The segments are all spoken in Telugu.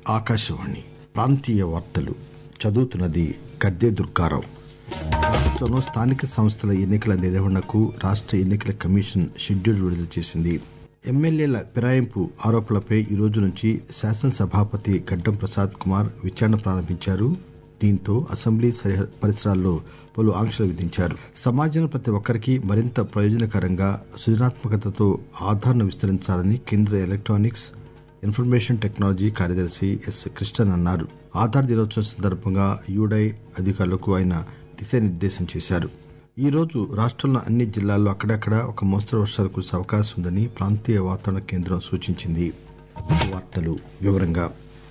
ఆకాశవాణి ప్రాంతీయ వార్తలు చదువుతున్నది గద్దె దుర్గారావు రాష్ట్రంలో స్థానిక సంస్థల ఎన్నికల నిర్వహణకు రాష్ట్ర ఎన్నికల కమిషన్ షెడ్యూల్ విడుదల చేసింది ఎమ్మెల్యేల ఫిరాయింపు ఆరోపణలపై ఈ రోజు నుంచి శాసనసభాపతి గడ్డం ప్రసాద్ కుమార్ విచారణ ప్రారంభించారు దీంతో అసెంబ్లీ సరిహ- పరిసరాల్లో పలు ఆంక్షలు విధించారు సమాజంలో ప్రతి ఒక్కరికి మరింత ప్రయోజనకరంగా సృజనాత్మకతతో ఆధార్ను విస్తరించాలని కేంద్ర ఎలక్ట్రానిక్స్ ఇన్ఫర్మేషన్ టెక్నాలజీ కార్యదర్శి ఎస్ కృష్ణన్ అన్నారు ఆధార్ దినోత్సవం సందర్భంగా యూడై అధికారులకు ఆయన దిశానిర్దేశం చేశారు ఈ రోజు రాష్ట్రంలో అన్ని జిల్లాల్లో అక్కడక్కడ ఒక మోస్తరు వర్షాలు కురిసే అవకాశం ఉందని ప్రాంతీయ వాతావరణ కేంద్రం సూచించింది వార్తలు వివరంగా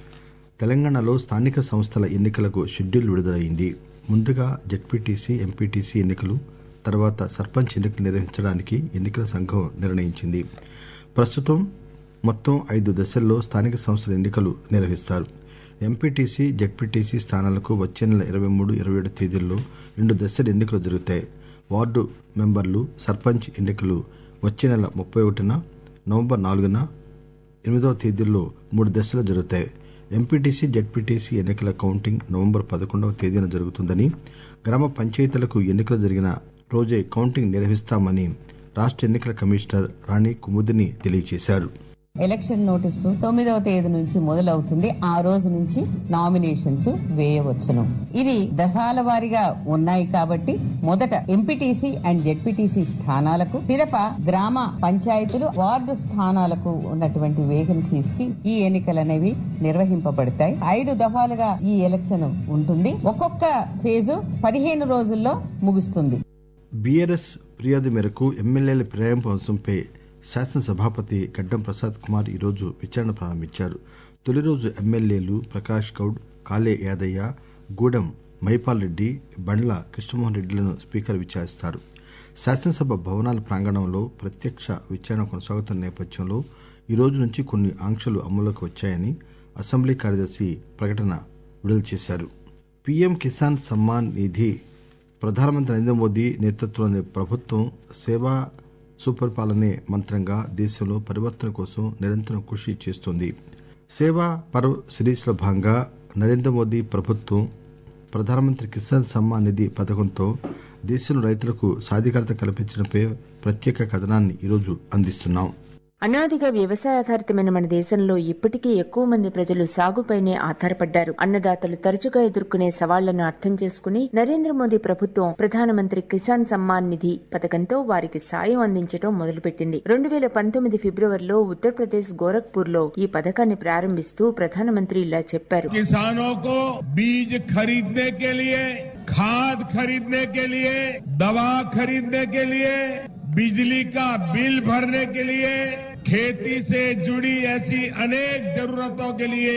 తెలంగాణలో స్థానిక సంస్థల ఎన్నికలకు షెడ్యూల్ విడుదలైంది ముందుగా జెడ్పీటీసీ ఎంపీటీసీ ఎన్నికలు తర్వాత సర్పంచ్ ఎన్నికలు నిర్వహించడానికి ఎన్నికల సంఘం నిర్ణయించింది ప్రస్తుతం మొత్తం ఐదు దశల్లో స్థానిక సంస్థల ఎన్నికలు నిర్వహిస్తారు ఎంపీటీసీ జెడ్పీటీసీ స్థానాలకు వచ్చే నెల ఇరవై మూడు ఇరవై ఏడు తేదీల్లో రెండు దశల ఎన్నికలు జరుగుతాయి వార్డు మెంబర్లు సర్పంచ్ ఎన్నికలు వచ్చే నెల ముప్పై ఒకటిన నవంబర్ నాలుగున ఎనిమిదవ తేదీల్లో మూడు దశలు జరుగుతాయి ఎంపీటీసీ జెడ్పీటీసీ ఎన్నికల కౌంటింగ్ నవంబర్ పదకొండవ తేదీన జరుగుతుందని గ్రామ పంచాయతీలకు ఎన్నికలు జరిగిన రోజే కౌంటింగ్ నిర్వహిస్తామని రాష్ట్ర ఎన్నికల కమిషనర్ రాణి కుముదిని తెలియజేశారు ఎలక్షన్ నోటీస్ తొమ్మిదవ తేదీ నుంచి మొదలవుతుంది ఆ రోజు నుంచి నామినేషన్స్ వేయవచ్చును ఇది దఫాల వారీగా ఉన్నాయి కాబట్టి మొదట ఎంపీటీసీ అండ్ జెడ్పీటీసీ స్థానాలకు పిదప గ్రామ పంచాయతీలు వార్డు స్థానాలకు ఉన్నటువంటి వేకెన్సీస్ కి ఈ ఎన్నికలు అనేవి నిర్వహింపబడతాయి ఐదు దఫాలుగా ఈ ఎలక్షన్ ఉంటుంది ఒక్కొక్క ఫేజు పదిహేను రోజుల్లో ముగుస్తుంది బీఆర్ఎస్ ఫిర్యాదు మేరకు ఎమ్మెల్యేల ఫిరాయింపు అంశంపై శాసనసభాపతి గడ్డం ప్రసాద్ కుమార్ ఈరోజు విచారణ ప్రారంభించారు తొలి రోజు ఎమ్మెల్యేలు ప్రకాష్ గౌడ్ కాలే యాదయ్య గూడెం మైపాల్ రెడ్డి బండ్ల కృష్ణమోహన్ రెడ్డిలను స్పీకర్ విచారిస్తారు శాసనసభ భవనాల ప్రాంగణంలో ప్రత్యక్ష విచారణ కొనసాగుతున్న నేపథ్యంలో ఈ రోజు నుంచి కొన్ని ఆంక్షలు అమలులోకి వచ్చాయని అసెంబ్లీ కార్యదర్శి ప్రకటన విడుదల చేశారు పీఎం కిసాన్ సమ్మాన్ నిధి ప్రధానమంత్రి నరేంద్ర మోదీ నేతృత్వంలోని ప్రభుత్వం సేవా సుపరిపాలనే మంత్రంగా దేశంలో పరివర్తన కోసం నిరంతరం కృషి చేస్తోంది సేవా పర్వ్ సిరీస్ లో భాగంగా నరేంద్ర మోదీ ప్రభుత్వం ప్రధానమంత్రి కిసాన్ సమ్మాన్ నిధి పథకంతో దేశంలో రైతులకు సాధికారత కల్పించడంపై ప్రత్యేక కథనాన్ని ఈరోజు అందిస్తున్నాం అనాదిగా వ్యవసాయాధారితమైన మన దేశంలో ఇప్పటికీ ఎక్కువ మంది ప్రజలు సాగుపైనే ఆధారపడ్డారు అన్నదాతలు తరచుగా ఎదుర్కొనే సవాళ్లను అర్థం చేసుకుని నరేంద్ర మోదీ ప్రభుత్వం ప్రధానమంత్రి కిసాన్ సమ్మాన్ నిధి పథకంతో వారికి సాయం అందించడం మొదలుపెట్టింది రెండు వేల పంతొమ్మిది ఫిబ్రవరిలో ఉత్తరప్రదేశ్ గోరఖ్పూర్ లో ఈ పథకాన్ని ప్రారంభిస్తూ ప్రధానమంత్రి ఇలా చెప్పారు किसानों को बीज खरीदने के लिए खाद खरीदने के लिए दवा खरीदने के लिए बिजली का बिल भरने के लिए खेती से जुड़ी ऐसी अनेक जरूरतों के लिए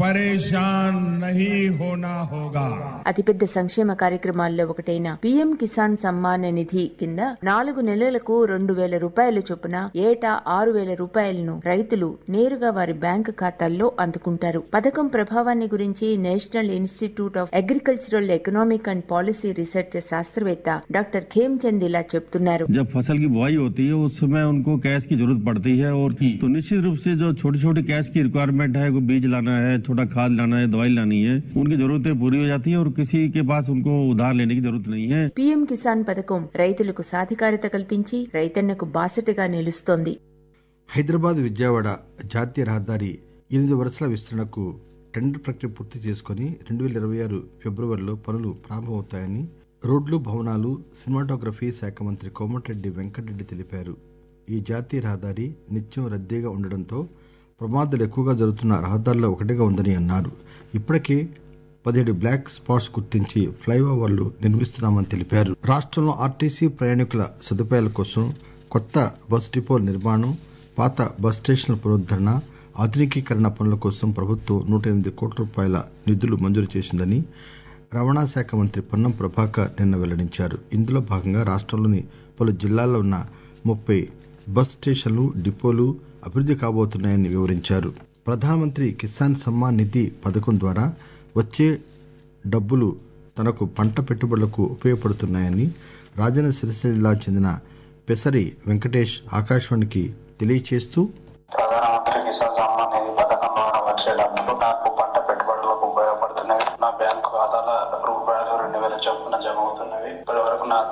परेशान नहीं होना होगा అతిపెద్ద సంక్షేమ కార్యక్రమాల్లో ఒకటైన పీఎం కిసాన్ సమ్మాన్ నిధి కింద నాలుగు నెలలకు రెండు వేల రూపాయల చొప్పున ఏటా ఆరు వేల రూపాయలను రైతులు నేరుగా వారి బ్యాంకు ఖాతాల్లో అందుకుంటారు పథకం ప్రభావాన్ని గురించి National Institute of Agricultural Economic and Policy Research శాస్త్రవేత్త డాక్టర్ ఖేమ్చంద్ ఇలా చెప్తున్నారు जब फसल की बुआई होती है उस समय उनको कैश की जरूरत पड़ती है और तो निश्चित रूप से जो छोटी छोटी कैश की रिक्वायरमेंट है कोई बीज लाना है छोटा खाद लाना है दवाई लानी है उनकी जरूरतें पूरी हो जाती है और किसी के पास उनको उधार लेने की जरूरत नहीं है పీఎం కిసాన్ పథకం రైతులకు సాధికారత కల్పించి రైతన్నకు బాసటగా నిలుస్తోంది హైదరాబాద్ విజయవాడ జాతీయ రహదారి ఎనిమిది వరుసల విస్తరణకు టెండర్ ప్రక్రియ పూర్తి చేసుకుని రెండు వేల ఇరవై ఆరు ఫిబ్రవరిలో పనులు ప్రారంభమవుతాయని రోడ్లు భవనాలు సినిమాటోగ్రఫీ శాఖ మంత్రి కోమటిరెడ్డి వెంకటరెడ్డి తెలిపారు ఈ జాతీయ రహదారి నిత్యం రద్దీగా ఉండడంతో ప్రమాదాలు ఎక్కువగా జరుగుతున్న రహదారిలో ఒకటిగా ఉందని అన్నారు ఇప్పటికే పదిహేడు బ్లాక్ స్పాట్స్ గుర్తించి ఫ్లైఓవర్లు నిర్మిస్తున్నామని తెలిపారు రాష్ట్రంలో ఆర్టీసీ ప్రయాణికుల సదుపాయాల కోసం కొత్త బస్ డిపోల నిర్మాణం పాత బస్ స్టేషన్ల పునరుద్దరణ ఆధునికీకరణ పనుల కోసం ప్రభుత్వం నూట ఎనిమిది కోట్ల రూపాయల నిధులు మంజూరు చేసిందని రవాణా శాఖ మంత్రి పొన్నం ప్రభాకర్ నిన్న వెల్లడించారు ఇందులో భాగంగా రాష్ట్రంలోని పలు జిల్లాల్లో ఉన్న ముప్పై బస్ స్టేషన్లు డిపోలు అభివృద్ధి కాబోతున్నాయని వివరించారు ప్రధానమంత్రి కిసాన్ సమ్మాన్ నిధి పథకం ద్వారా వచ్చే డబ్బులు తనకు పంట పెట్టుబడులకు ఉపయోగపడుతున్నాయని రాజన్న సిరిసిల్ల జిల్లాకు చెందిన పెసరి వెంకటేష్ ఆకాశవాణికి తెలియచేస్తూ ప్రధానమంత్రి కిసాన్ సమ్మాన్ నిధి పథకం ద్వారా వచ్చే డబ్బులు నాకు పంట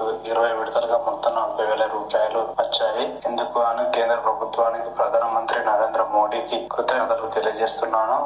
ఇరవై విడతలుగా మొత్తం నలభై వేల రూపాయలు వచ్చాయి ఇందుకు గాను కేంద్ర ప్రభుత్వానికి ప్రధానమంత్రి నరేంద్ర మోడీకి కృతజ్ఞతలు తెలియజేస్తున్నాను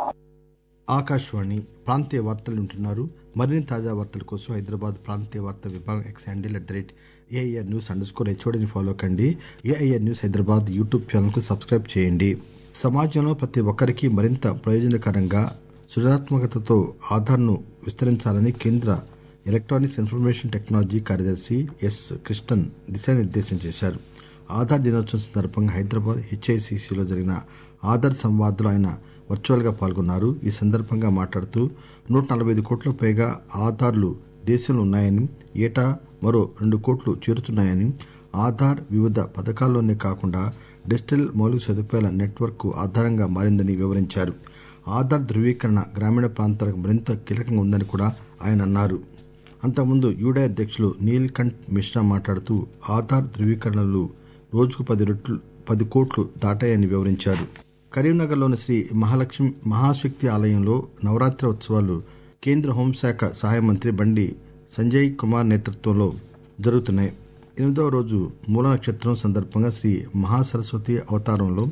ఆకాశవాణి ప్రాంతీయ వార్తలు వింటున్నారు మరిన్ని తాజా వార్తల కోసం హైదరాబాద్ ప్రాంతీయ వార్తా విభాగం X handle at the rate AIR news underscore హెచ్ఓడిని ఫాలో కండి ఏఐఆర్ న్యూస్ హైదరాబాద్ యూట్యూబ్ ఛానల్కు సబ్స్క్రైబ్ చేయండి సమాజంలో ప్రతి ఒక్కరికి మరింత ప్రయోజనకరంగా సృజనాత్మకతతో ఆధార్ను విస్తరించాలని కేంద్ర ఎలక్ట్రానిక్స్ ఇన్ఫర్మేషన్ టెక్నాలజీ కార్యదర్శి ఎస్ కృష్ణన్ దిశానిర్దేశం చేశారు ఆధార్ దినోత్సవం సందర్భంగా హైదరాబాద్ హెచ్ఐసిసిలో జరిగిన ఆధార్ సంవాద్లో ఆయన వర్చువల్ గా పాల్గొన్నారు ఈ సందర్భంగా మాట్లాడుతూ నూట నలభై ఐదు కోట్లకు పైగా ఆధార్లు దేశంలో ఉన్నాయని ఏటా మరో రెండు కోట్లు చేరుతున్నాయని ఆధార్ వివిధ పథకాల్లోనే కాకుండా డిజిటల్ మౌలిక సదుపాయాల నెట్వర్క్ ఆధారంగా మారిందని వివరించారు ఆధార్ ధృవీకరణ గ్రామీణ ప్రాంతాలకు మరింత కీలకంగా ఉందని కూడా ఆయన అన్నారు అంతకుముందు యూడే అధ్యక్షులు నీల్ కంఠ్ మిశ్రా మాట్లాడుతూ ఆధార్ ధృవీకరణలు రోజుకు పది రెట్లు పది కోట్లు దాటాయని వివరించారు కరీంనగర్లోని శ్రీ మహాలక్ష్మి మహాశక్తి ఆలయంలో నవరాత్రి ఉత్సవాలు కేంద్ర హోంశాఖ సహాయ మంత్రి బండి సంజయ్ కుమార్ నేతృత్వంలో జరుగుతున్నాయి ఎనిమిదవ రోజు మూల నక్షత్రం సందర్భంగా శ్రీ మహాసరస్వతి అవతారంలో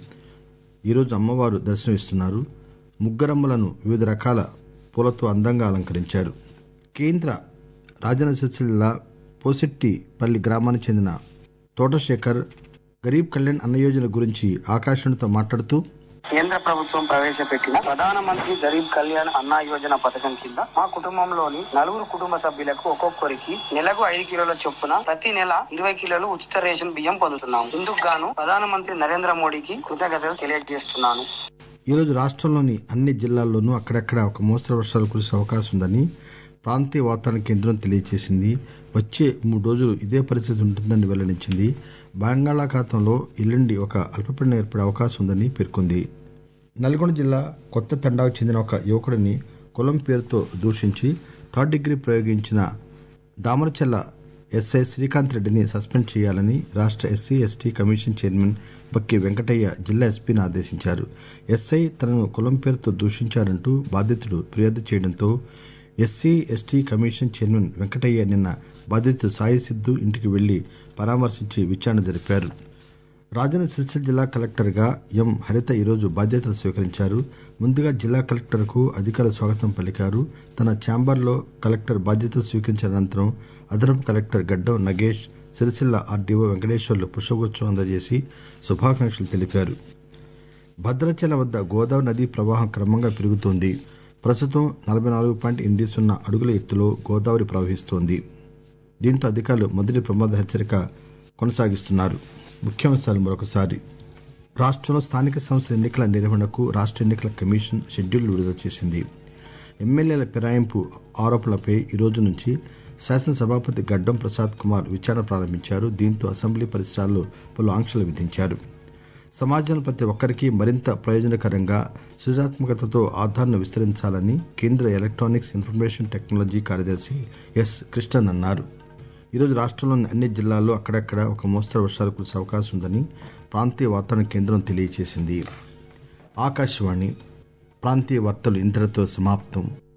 ఈరోజు అమ్మవారు దర్శనమిస్తున్నారు ముగ్గరమ్మలను వివిధ రకాల పూలతో అందంగా అలంకరించారు కేంద్ర రాజన్న సిరిసిల్ల జిల్లా పోసెట్టిపల్లి గ్రామానికి చెందిన తోటశేఖర్ గరీబ్ కళ్యాణ్ అన్న యోజన గురించి ఆకాశవాణితో మాట్లాడుతూ కేంద్ర ప్రభుత్వం ప్రవేశపెట్టిన ప్రధానమంత్రి గరీబ్ కళ్యాణ్ అన్నా యోజన పథకం కింద మా కుటుంబంలోని నలుగురు కుటుంబ సభ్యులకు ఒక్కొక్కరికి నెలకు ఐదు కిలోల చొప్పున ప్రతి నెల ఇరవై కిలోలు ఉచిత రేషన్ బియ్యం పొందుతున్నాము ఇందుకు గాను ప్రధానమంత్రి నరేంద్ర మోడీకి కృతజ్ఞతలు తెలియజేస్తున్నాను ఈరోజు రాష్ట్రంలోని అన్ని జిల్లాల్లోనూ అక్కడక్కడ ఒక మోస్తరు వర్షాలు కురిసే అవకాశం ఉందని ప్రాంతీయ వాతావరణ కేంద్రం తెలియజేసింది వచ్చే మూడు రోజులు ఇదే పరిస్థితి ఉంటుందని వెల్లడించింది బంగాళాఖాతంలో ఎల్లుండి ఒక అల్పపీడనం ఏర్పడే అవకాశం ఉందని పేర్కొంది నల్గొండ జిల్లా కొత్త తండాకు చెందిన ఒక యువకుడిని కులం పేరుతో దూషించి థర్డ్ డిగ్రీ ప్రయోగించిన దామరచెల్ల ఎస్ఐ శ్రీకాంత్ రెడ్డిని సస్పెండ్ చేయాలని రాష్ట్ర SC ST commission chairman Bakki Venkataiah జిల్లా ఎస్పీని ఆదేశించారు ఎస్ఐ తనను కులం పేరుతో దూషించారంటూ బాధితుడు ఫిర్యాదు చేయడంతో SC ST commission chairman Venkataiah నిన్న బాధితుడు సాయి సిద్దు ఇంటికి వెళ్లి పరామర్శించి విచారణ జరిపారు రాజన్న సిరిసిల్ల జిల్లా కలెక్టర్గా ఎం హరిత ఈరోజు బాధ్యతలు స్వీకరించారు ముందుగా జిల్లా కలెక్టర్కు అధికారులు స్వాగతం పలికారు తన ఛాంబర్లో కలెక్టర్ బాధ్యతలు స్వీకరించిన అనంతరం అదనపు కలెక్టర్ గడ్డం నగేష్ సిరిసిల్ల ఆర్డీఓ వెంకటేశ్వర్లు పుష్పగుచ్చం అందజేసి శుభాకాంక్షలు తెలిపారు భద్రాచలం వద్ద గోదావరి నదీ ప్రవాహం క్రమంగా పెరుగుతోంది ప్రస్తుతం నలభై నాలుగు పాయింట్ ఎనిమిది సున్నా అడుగుల ఎత్తులో గోదావరి ప్రవహిస్తోంది దీంతో అధికారులు మొదటి ప్రమాద హెచ్చరిక కొనసాగిస్తున్నారు ముఖ్యాంశాలు మరొకసారి రాష్ట్రంలో స్థానిక సంస్థల ఎన్నికల నిర్వహణకు రాష్ట్ర ఎన్నికల కమిషన్ షెడ్యూల్ విడుదల చేసింది ఎమ్మెల్యేల ఫిరాయింపు ఆరోపణలపై ఈ రోజు నుంచి శాసనసభాపతి గడ్డం ప్రసాద్ కుమార్ విచారణ ప్రారంభించారు దీంతో అసెంబ్లీ పరిసరాల్లో పలు ఆంక్షలు విధించారు సమాజంలో ప్రతి ఒక్కరికి మరింత ప్రయోజనకరంగా సృజనాత్మకతతో ఆధార్ను విస్తరించాలని కేంద్ర ఎలక్ట్రానిక్స్ ఇన్ఫర్మేషన్ టెక్నాలజీ కార్యదర్శి ఎస్ కృష్ణన్ అన్నారు ఈరోజు రాష్ట్రంలోని అన్ని జిల్లాల్లో అక్కడక్కడ ఒక మోస్తరు వర్షాలు కురిసే అవకాశం ఉందని ప్రాంతీయ వాతావరణ కేంద్రం తెలియజేసింది ఆకాశవాణి ప్రాంతీయ వార్తలు ఇంతటితో సమాప్తం